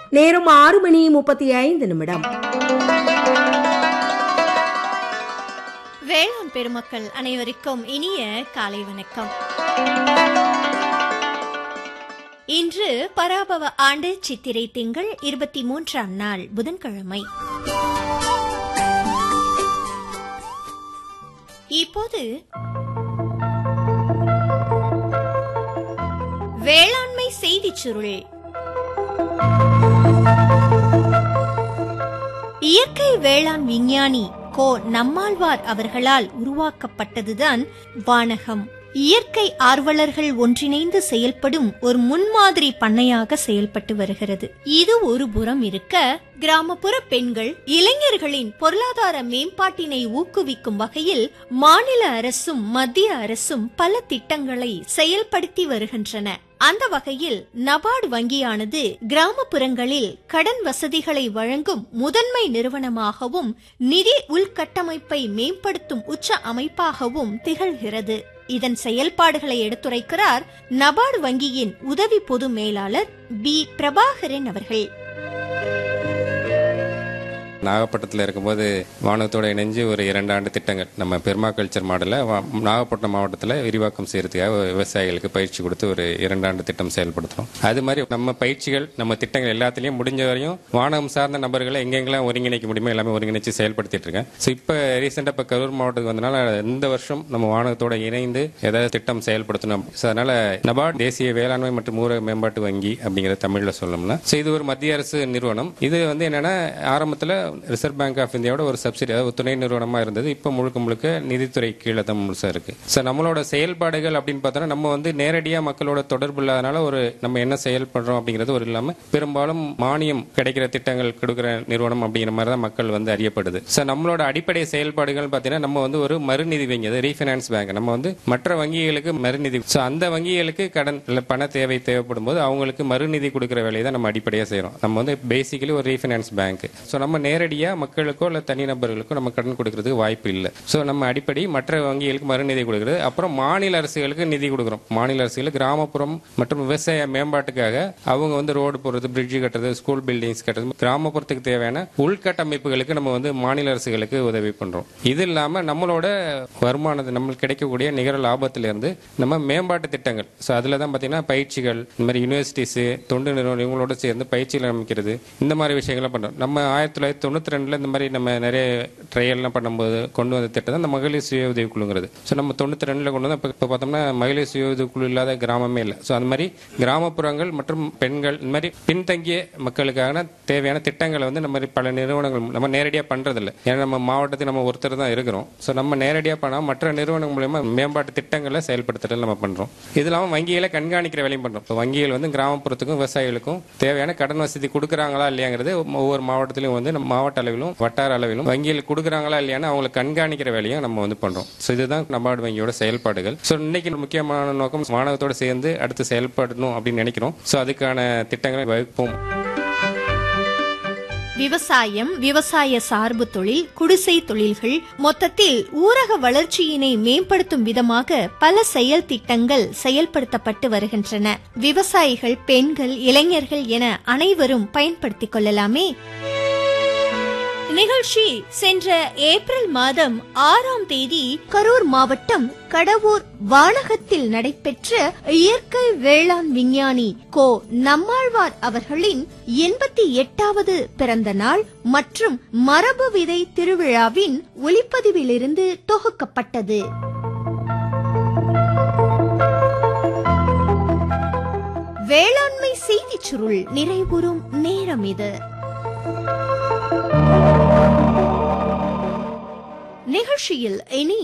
நேரம் ஆறு மணி முப்பத்தி ஐந்து நிமிடம் வேளாண் பெருமக்கள் அனைவருக்கும் இனிய காலை வணக்கம் இன்று பராபவ ஆண்டு சித்திரை திங்கள் இருபத்தி மூன்றாம் நாள் புதன்கிழமை இப்போது வேளாண்மை செய்திச் சுருள் இயற்கை வேளாண் விஞ்ஞானி கோ நம்மாழ்வார் அவர்களால் உருவாக்கப்பட்டதுதான் வானகம் இயற்கை ஆர்வலர்கள் ஒன்றிணைந்து செயல்படும் ஒரு முன்மாதிரி பண்ணையாக செயல்பட்டு வருகிறது இது ஒரு புறம் இருக்க கிராமப்புற பெண்கள் இளைஞர்களின் பொருளாதார மேம்பாட்டினை ஊக்குவிக்கும் வகையில் மாநில அரசும் மத்திய அரசும் பல திட்டங்களை செயல்படுத்தி வருகின்றன அந்த வகையில் நபார்டு வங்கியானது கிராமப்புறங்களில் கடன் வசதிகளை வழங்கும் முதன்மை நிறுவனமாகவும் நிதி உள்கட்டமைப்பை மேம்படுத்தும் உச்ச அமைப்பாகவும் திகழ்கிறது இதன் செயல்பாடுகளை எடுத்துரைக்கிறார் நபார்டு வங்கியின் உதவி பொது மேலாளர் பி பிரபாகரன் அவர்கள் நாகப்பட்டினத்தில் இருக்கும்போது வானத்தோட இணைஞ்சு ஒரு இரண்டு ஆண்டு திட்டங்கள் நம்ம பெர்மாகல்ச்சர் மாடலை நாகப்பட்டினம் மாவட்டத்தில் விரிவாக்கம் செய்யறதுக்காக விவசாயிகளுக்கு பயிற்சி கொடுத்து ஒரு இரண்டு ஆண்டு திட்டம் செயல்படுத்துறோம் அது மாதிரி நம்ம பயிற்சிகள் நம்ம திட்டங்கள் எல்லாத்துலேயும் முடிஞ்ச வரையும் வானகம் சார்ந்த நபர்களை எங்கெங்கெல்லாம் ஒருங்கிணைக்க முடியுமோ எல்லாமே ஒருங்கிணைச்சு செயல்படுத்திட்டு இருக்கேன் ஸோ இப்போ ரீசெண்டாக இப்போ கரூர் மாவட்டத்துக்கு வந்தனால இந்த வருஷம் நம்ம வானகத்தோட இணைந்து ஏதாவது திட்டம் செயல்படுத்தணும் ஸோ அதனால நபார்ட் தேசிய வேளாண்மை மற்றும் ஊரக மேம்பாட்டு வங்கி அப்படிங்கிற தமிழில் சொல்லணும்னா ஸோ இது ஒரு மத்திய அரசு நிறுவனம் இது வந்து என்னன்னா ஆரம்பத்தில் ரிசர்வ் பேங்க் ஆஃப் இந்தியாவோட ஒரு சப்சிடி அதாவது துணை நிறுவனமாக இருந்தது இப்போ முழுக்க முழுக்க நிதித்துறை கீழே தான் முழுசாக இருக்கு ஸோ நம்மளோட செயல்பாடுகள் அப்படின்னு பார்த்தோன்னா நம்ம வந்து நேரடியாக மக்களோட தொடர்பு இல்லாதனால ஒரு நம்ம என்ன செயல்படுறோம் அப்படிங்கிறது ஒரு இல்லாமல் பெரும்பாலும் மானியம் கிடைக்கிற திட்டங்கள் கொடுக்குற நிறுவனம் அப்படிங்கிற மாதிரி தான் மக்கள் வந்து அறியப்படுது ஸோ நம்மளோட அடிப்படை செயல்பாடுகள் பார்த்தீங்கன்னா நம்ம வந்து ஒரு மறுநிதி வங்கி அது ரீஃபினான்ஸ் பேங்க் நம்ம வந்து மற்ற வங்கிகளுக்கு மறுநிதி ஸோ அந்த வங்கிகளுக்கு கடன் இல்லை பண தேவை தேவைப்படும் போது அவங்களுக்கு மறுநிதி கொடுக்குற வேலையை தான் நம்ம அடிப்படையாக செய்கிறோம் நம்ம வந்து பேசிக்கலி ஒரு ரீஃபினான்ஸ் பேங்க் ஸோ நம்ம நேரடியாக மக்களுக்கோ இல்லை தனிநபர்களுக்கோ நம்ம கடன் கொடுக்கறதுக்கு வாய்ப்பு இல்லை ஸோ நம்ம அடிப்படை மற்ற வங்கிகளுக்கு மறுநிதி கொடுக்குறது அப்புறம் மாநில அரசுகளுக்கு நிதி கொடுக்குறோம் மாநில அரசுகள் கிராமப்புறம் மற்றும் விவசாய மேம்பாட்டுக்காக அவங்க வந்து ரோடு போடுறது பிரிட்ஜ் கட்டுறது ஸ்கூல் பில்டிங்ஸ் கட்டுறது கிராமப்புறத்துக்கு தேவையான உள்கட்டமைப்புகளுக்கு நம்ம வந்து மாநில அரசுகளுக்கு உதவி பண்றோம் இது இல்லாம நம்மளோட வருமானது நம்மளுக்கு கிடைக்கக்கூடிய நிகர லாபத்திலிருந்து நம்ம மேம்பாட்டு திட்டங்கள் ஸோ அதில் தான் பார்த்தீங்கன்னா பயிற்சிகள் இந்த மாதிரி யூனிவர்சிட்டிஸ் தொண்டு நிறுவனம் இவங்களோட சேர்ந்து பயிற்சிகள் அமைக்கிறது இந்த மாதிரி விஷயங்கள்லாம் பண்றோம் நம்ம ஆயிரத்தி தொள்ளாயிரத்தி தொண்ணூத்தி ரெண்டுல இந்த மாதிரி நம்ம நிறைய ட்ரையல்லாம் பண்ணும்போது கொண்டு வந்த திட்டம் தான் இந்த மகளிர் சுய உதவி குழுங்கிறது ஸோ நம்ம தொண்ணூத்தி ரெண்டுல கொண்டு வந்து இப்போ பார்த்தோம்னா மகளிர் சுய உதவி குழு இல்லாத கிராமமே இல்லை ஸோ அந்த மாதிரி கிராமப்புறங்கள் மற்றும் பெண்கள் இந்த மாதிரி பின்தங்கிய மக்களுக்கான தேவையான திட்டங்களை வந்து நம்ம மாதிரி பல நிறுவனங்கள் நம்ம நேரடியாக பண்றதில்ல ஏன்னா நம்ம மாவட்டத்தில் நம்ம ஒருத்தர் தான் இருக்கிறோம் ஸோ நம்ம நேரடியாக பண்ணால் மற்ற நிறுவனங்கள் மூலயமா மேம்பாட்டு திட்டங்களை செயல்படுத்துறது நம்ம பண்றோம் இது இல்லாமல் வங்கிகளை கண்காணிக்கிற வேலையும் பண்றோம் இப்போ வங்கிகள் வந்து கிராமப்புறத்துக்கும் விவசாயிகளுக்கும் தேவையான கடன் வசதி கொடுக்குறாங்களா இல்லையாங்கிறது ஒவ்வொரு மாவட்டத்திலும் வந்து நம்ம மாவட்ட அளவிலும் வட்டார அளவிலும் வங்கிகள் கொடுக்குறாங்களா இல்லையான்னு அவங்களை கண்காணிக்கிற வேலையும் நம்ம வந்து பண்றோம் ஸோ இதுதான் நபார்டு வங்கியோட செயல்பாடுகள் ஸோ இன்னைக்கு முக்கியமான நோக்கம் மாணவத்தோட சேர்ந்து அடுத்து செயல்படணும் அப்படின்னு நினைக்கிறோம் ஸோ அதுக்கான திட்டங்களை வகுப்போம் விவசாயம் விவசாய சார்பு தொழில் குடிசை தொழில்கள் மொத்தத்தில் ஊரக வளர்ச்சியினை மேம்படுத்தும் விதமாக பல செயல் திட்டங்கள் செயல்படுத்தப்பட்டு வருகின்றன விவசாயிகள் பெண்கள் இளைஞர்கள் என அனைவரும் பயன்படுத்திக் கொள்ளலாமே நிகழ்ச்சி சென்ற ஏப்ரல் மாதம் ஆறாம் தேதி கரூர் மாவட்டம் கடவூர் வானகத்தில் நடைபெற்ற இயற்கை வேளாண் விஞ்ஞானி கோ நம்மாழ்வார் அவர்களின் எண்பத்தி எட்டாவது பிறந்த நாள் மற்றும் மரபு விதை திருவிழாவின் ஒளிப்பதிவிலிருந்து தொகுக்கப்பட்டது வேளாண்மை செய்திச் சுருள் நிறைவுறும் நேரம் இது நிகழ்ச்சியில் இனி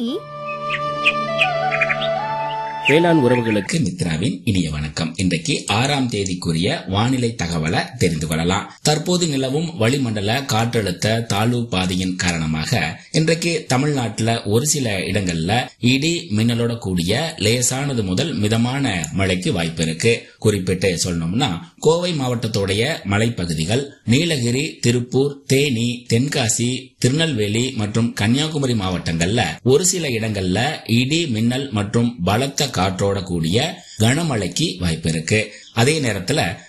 வேளாண் உறவுகளுக்கு மித்ராவின் இனிய வணக்கம் இன்றைக்கு ஆறாம் தேதிக்குரிய வானிலை தகவலை தெரிந்து கொள்ளலாம் தற்போது நிலவும் வளிமண்டல காற்றழுத்த தாழ்வு பாதையின் காரணமாக இன்றைக்கு தமிழ்நாட்டில் ஒரு சில இடங்கள்ல இடி மின்னலோட கூடிய லேசானது முதல் மிதமான மழைக்கு வாய்ப்பு இருக்கு குறிப்பிட்டு சொல்லணும்னா கோவை மாவட்டத்துடைய மலைப்பகுதிகள் நீலகிரி திருப்பூர் தேனி தென்காசி திருநெல்வேலி மற்றும் கன்னியாகுமரி மாவட்டங்கள்ல ஒரு சில இடங்கள்ல இடி மின்னல் மற்றும் பலத்த காற்றோட கூடிய கனமழைக்கு வாய்ப்பு இருக்கு அதே நேரத்துல